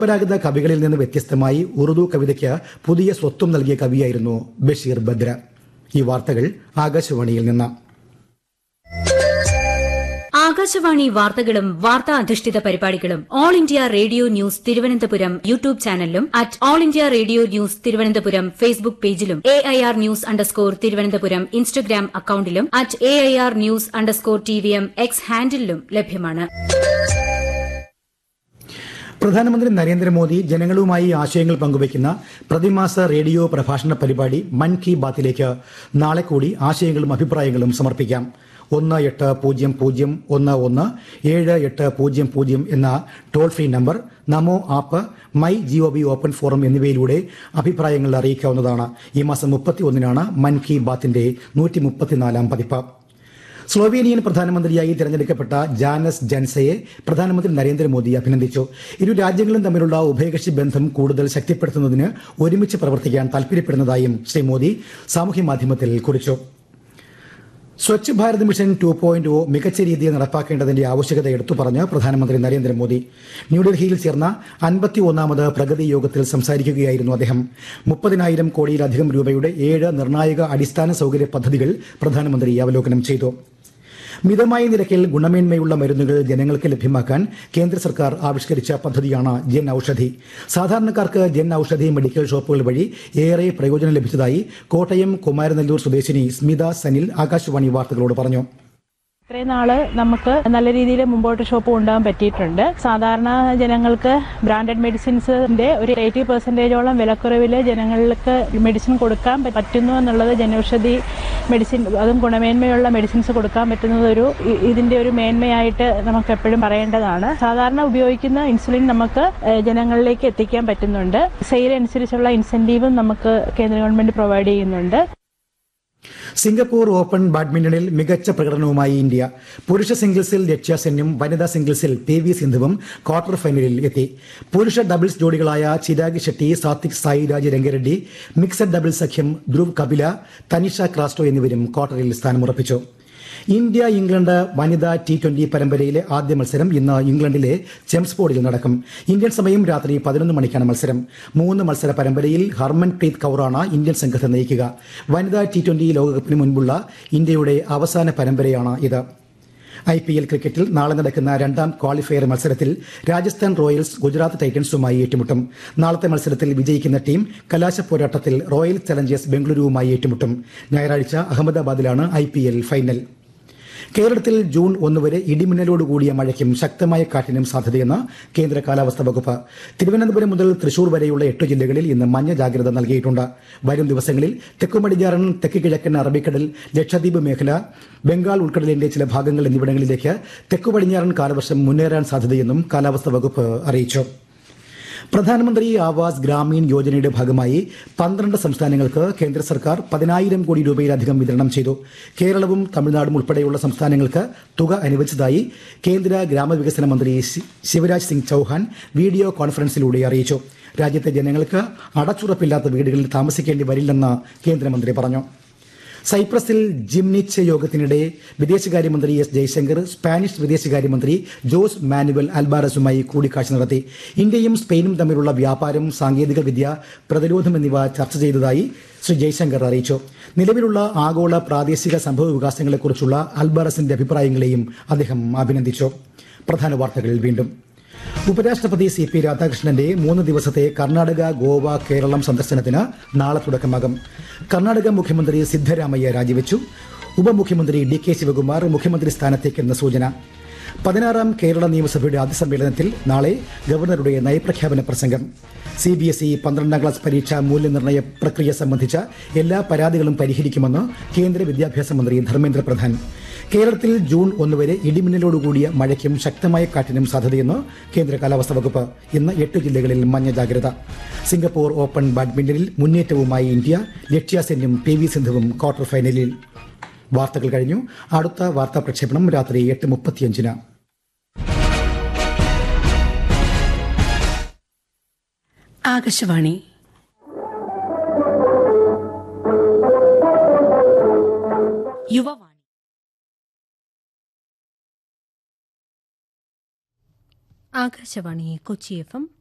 പരമ്പരാഗത കവികളിൽ നിന്ന് വ്യത്യസ്തമായി ഉറുദു കവിതയ്ക്ക് പുതിയ സ്വത്വം നൽകിയ കവിയായിരുന്നു ബഷീർ ബദ്ര ഈ വാർത്തകൾ ആകാശവാണിയിൽ നിന്ന് ആകാശവാണി വാർത്തകളും വാർത്താ അധിഷ്ഠിത പരിപാടികളും All India Radio news Thiruvananthapuram YouTube ചാനലിലും at All India Radio news Thiruvananthapuram Facebook പേജിലും A I R news underscore Thiruvananthapuram Instagram അക്കൌണ്ടിലും at A I R news underscore T V M X ഹാൻഡിലും ലഭ്യമാണ് പ്രധാനമന്ത്രി നരേന്ദ്രമോദി ജനങ്ങളുമായി ആശയങ്ങൾ പങ്കുവയ്ക്കുന്ന പ്രതിമാസ റേഡിയോ പ്രഭാഷണ പരിപാടി മൻ കി ബാത്തിലേക്ക് നാളെ കൂടി ആശയങ്ങളും അഭിപ്രായങ്ങളും സമർപ്പിക്കാം ഒന്ന് എട്ട് പൂജ്യം പൂജ്യം ഒന്ന് ഒന്ന് ഏഴ് എട്ട് പൂജ്യം പൂജ്യം എന്ന toll free number Namo app my ജിഒബി ഓപ്പൺ ഫോറം എന്നിവയിലൂടെ അഭിപ്രായങ്ങൾ അറിയിക്കാവുന്നതാണ് ഈ മാസം മുപ്പത്തി ഒന്നിനാണ് മൻ കി ബാത്തിന്റെ നൂറ്റി മുപ്പത്തിനാലാം പതിപ്പ് സ്ലോവേനിയൻ പ്രധാനമന്ത്രിയായി തിരഞ്ഞെടുക്കപ്പെട്ട ജാനസ് ജൻസയെ പ്രധാനമന്ത്രി നരേന്ദ്രമോദി അഭിനന്ദിച്ചു ഇരു രാജ്യങ്ങളും തമ്മിലുള്ള ഉഭയകക്ഷി ബന്ധം കൂടുതൽ ശക്തിപ്പെടുത്തുന്നതിന് ഒരുമിച്ച് പ്രവർത്തിക്കാൻ താൽപര്യപ്പെടുന്നതായും ശ്രീ മോദി സാമൂഹ്യ മാധ്യമത്തിൽ കുറിച്ചു Swachh Bharat mission two point O മികച്ച രീതിയിൽ നടപ്പാക്കേണ്ടതിന്റെ ആവശ്യകത എടുത്തു പറഞ്ഞ് പ്രധാനമന്ത്രി നരേന്ദ്രമോദി ന്യൂഡൽഹിയിൽ ചേർന്ന അൻപത്തി ഒന്നാമത് പ്രഗതി യോഗത്തിൽ സംസാരിക്കുകയായിരുന്നു അദ്ദേഹം മുപ്പതിനായിരം കോടിയിലധികം രൂപയുടെ ഏഴ് നിർണായക അടിസ്ഥാന സൌകര്യ പദ്ധതികൾ പ്രധാനമന്ത്രി അവലോകനം ചെയ്തു മിതമായ നിരക്കിൽ ഗുണമേന്മയുള്ള മരുന്നുകൾ ജനങ്ങൾക്ക് ലഭ്യമാക്കാൻ കേന്ദ്ര സർക്കാർ ആവിഷ്കരിച്ച പദ്ധതിയാണ് ജൻ ഔഷധി സാധാരണക്കാർക്ക് ജൻ ഔഷധി മെഡിക്കൽ ഷോപ്പുകൾ വഴി ഏറെ പ്രയോജനം ലഭിച്ചതായി കോട്ടയം കുമാരനെല്ലൂർ സ്വദേശിനി സ്മിത സനിൽ ആകാശവാണി വാർത്തകളോട് പറഞ്ഞു ഇത്രയും നാള് നമുക്ക് നല്ല രീതിയിൽ മുമ്പോട്ട് ഷോപ്പ് കൊണ്ടുപോകാൻ പറ്റിയിട്ടുണ്ട് സാധാരണ ജനങ്ങൾക്ക് ബ്രാൻഡഡ് മെഡിസിൻസിന്റെ ഒരു എയ്റ്റി പെർസെൻറ്റേജോളം വിലക്കുറവിൽ ജനങ്ങൾക്ക് മെഡിസിൻ കൊടുക്കാൻ പ- പറ്റുന്നു എന്നുള്ളത് ജനൌഷധി മെഡിസിൻ അതും ഗുണമേന്മയുള്ള മെഡിസിൻസ് കൊടുക്കാൻ പറ്റുന്നത് ഒരു ഇ- ഇതിന്റെ ഒരു മേന്മയായിട്ട് നമുക്ക് എപ്പോഴും പറയേണ്ടതാണ് സാധാരണ ഉപയോഗിക്കുന്ന ഇൻസുലിൻ നമുക്ക് ഏഹ്, ജനങ്ങളിലേക്ക് എത്തിക്കാൻ പറ്റുന്നുണ്ട് സെയിൽ അനുസരിച്ചുള്ള ഇൻസെന്റീവും നമുക്ക് കേന്ദ്ര ഗവൺമെന്റ് പ്രൊവൈഡ് ചെയ്യുന്നുണ്ട് സിംഗപ്പൂർ ഓപ്പൺ ബാഡ്മിന്റണിൽ മികച്ച പ്രകടനവുമായി ഇന്ത്യ പുരുഷ സിംഗിൾസിൽ ലക്ഷ്യ സെന്നും വനിതാ സിംഗിൾസിൽ പി വി സിന്ധുവും ക്വാർട്ടർ ഫൈനലിൽ എത്തി പുരുഷ ഡബിൾസ് ജോഡികളായ ചിരാഗ് ഷെട്ടി സാത്വിക് സായിരാജ് രംഗരെഡ്ഡി മിക്സഡ് ഡബിൾസ് സഖ്യം ധ്രുവ് കപില തനിഷ ക്രാസ്റ്റോ എന്നിവരും ക്വാർട്ടറിൽ സ്ഥാനമുറപ്പിച്ചു ഇന്ത്യ ഇംഗ്ലണ്ട് വനിതാ ടി ട്വന്റി പരമ്പരയിലെ ആദ്യ മത്സരം ഇന്ന് ഇംഗ്ലണ്ടിലെ ചെംസ്ഫോർഡിൽ നടക്കും ഇന്ത്യൻ സമയം രാത്രി പതിനൊന്ന് മണിക്കാണ് മത്സരം മൂന്ന് മത്സര പരമ്പരയിൽ ഹർമൻപ്രീത് കൌറാണ് ഇന്ത്യൻ സംഘത്തെ നയിക്കുക വനിതാ ടി ട്വന്റി ലോകകപ്പിന് മുൻപുള്ള ഇന്ത്യയുടെ അവസാന പരമ്പരയാണ് ഇത് ഐ പി എൽ ക്രിക്കറ്റിൽ നാളെ നടക്കുന്ന രണ്ടാം ക്വാളിഫയർ മത്സരത്തിൽ രാജസ്ഥാൻ റോയൽസ് ഗുജറാത്ത് ടൈറ്റൻസുമായി ഏറ്റുമുട്ടും നാളത്തെ മത്സരത്തിൽ വിജയിക്കുന്ന ടീം കലാശ പോരാട്ടത്തിൽ റോയൽ ചലഞ്ചേഴ്സ് ബംഗളൂരുവുമായി ഏറ്റുമുട്ടും ഞായറാഴ്ച അഹമ്മദാബാദിലാണ് ഐ ഫൈനൽ കേരളത്തിൽ ജൂൺ ഒന്ന് വരെ ഇടിമിന്നലോട് കൂടിയ മഴയ്ക്കും ശക്തമായ കാറ്റിനും സാധ്യതയെന്ന് കേന്ദ്ര കാലാവസ്ഥാ വകുപ്പ് തിരുവനന്തപുരം മുതൽ തൃശൂർ വരെയുള്ള എട്ട് ജില്ലകളിൽ ഇന്ന് മഞ്ഞ ജാഗ്രത നൽകിയിട്ടുണ്ട് വരും ദിവസങ്ങളിൽ തെക്കുപടിഞ്ഞാറൻ തെക്ക് കിഴക്കൻ അറബിക്കടൽ ലക്ഷദ്വീപ് മേഖല ബംഗാൾ ഉൾക്കടലിന്റെ ചില ഭാഗങ്ങൾ എന്നിവിടങ്ങളിലേക്ക് തെക്കുപടിഞ്ഞാറൻ കാലവർഷം മുന്നേറാൻ സാധ്യതയെന്നും കാലാവസ്ഥാ വകുപ്പ് അറിയിച്ചു പ്രധാനമന്ത്രി ആവാസ് ഗ്രാമീൺ യോജനയുടെ ഭാഗമായി പന്ത്രണ്ട് സംസ്ഥാനങ്ങൾക്ക് കേന്ദ്ര സർക്കാർ പതിനായിരം കോടി രൂപയിലധികം വിതരണം ചെയ്തു കേരളവും തമിഴ്നാടും ഉൾപ്പെടെയുള്ള സംസ്ഥാനങ്ങൾക്ക് തുക അനുവദിച്ചതായി കേന്ദ്ര ഗ്രാമവികസന മന്ത്രി ശി- ശിവരാജ് സിംഗ് ചൌഹാൻ വീഡിയോ കോൺഫറൻസിലൂടെ അറിയിച്ചു രാജ്യത്തെ ജനങ്ങൾക്ക് അടച്ചുറപ്പില്ലാത്ത വീടുകളിൽ താമസിക്കേണ്ടി വരില്ലെന്ന് കേന്ദ്രമന്ത്രി പറഞ്ഞു സൈപ്രസിൽ ജിംനിച്ച് യോഗത്തിനിടെ വിദേശകാര്യമന്ത്രി എസ് ജയശങ്കർ സ്പാനിഷ് വിദേശകാര്യമന്ത്രി ജോസ് മാനുവൽ അൽബാറസുമായി കൂടിക്കാഴ്ച നടത്തി ഇന്ത്യയും സ്പെയിനും തമ്മിലുള്ള വ്യാപാരം സാങ്കേതിക വിദ്യ പ്രതിരോധം എന്നിവ ചർച്ച ചെയ്തതായി ശ്രീ ജയശങ്കർ അറിയിച്ചു നിലവിലുള്ള ആഗോള പ്രാദേശിക സംഭവ വികാസങ്ങളെക്കുറിച്ചുള്ള അൽബാറസിന്റെ അഭിപ്രായങ്ങളെയും അദ്ദേഹം അഭിനന്ദിച്ചു പ്രധാന വാർത്തകൾ വീണ്ടും ഉപരാഷ്ട്രപതി സി പി രാധാകൃഷ്ണന്റെ മൂന്ന് ദിവസത്തെ കർണാടക ഗോവ കേരളം സന്ദർശനത്തിന് നാളെ തുടക്കമാകും കർണാടക മുഖ്യമന്ത്രി സിദ്ധരാമയ്യ രാജിവെച്ചു ഉപമുഖ്യമന്ത്രി ഡി കെ ശിവകുമാർ മുഖ്യമന്ത്രി സ്ഥാനത്തേക്കെന്ന സൂചന പതിനാറാം കേരള നിയമസഭയുടെ ആദ്യ സമ്മേളനത്തിൽ നാളെ ഗവർണറുടെ നയപ്രഖ്യാപന പ്രസംഗം സി ബി എസ് ഇ പന്ത്രണ്ടാം ക്ലാസ് പരീക്ഷ മൂല്യനിർണ്ണയ പ്രക്രിയ സംബന്ധിച്ച എല്ലാ പരാതികളും പരിഹരിക്കുമെന്ന് കേന്ദ്ര വിദ്യാഭ്യാസ മന്ത്രി ധർമ്മേന്ദ്ര പ്രധാൻ കേരളത്തിൽ ജൂൺ ഒന്ന് വരെ ഇടിമിന്നലോടുകൂടിയ മഴയ്ക്കും ശക്തമായ കാറ്റിനും സാധ്യതയെന്ന് കേന്ദ്ര കാലാവസ്ഥാ വകുപ്പ് ഇന്ന് എട്ട് ജില്ലകളിൽ മഞ്ഞ ജാഗ്രത സിംഗപ്പൂർ ഓപ്പൺ ബാഡ്മിന്റണിൽ മുന്നേറ്റവുമായി ഇന്ത്യ ലക്ഷ്യ സെന്നും പി വി സിന്ധുവും ക്വാർട്ടർ ഫൈനലിൽ വാർത്തകൾ കഴിഞ്ഞു അടുത്ത വാർത്താ പ്രക്ഷേപണം രാത്രി എട്ട് മുപ്പത്തിയഞ്ചിന് ആകാശവാണി യുവവാണി ആകാശവാണി കൊച്ചി എഫ് എം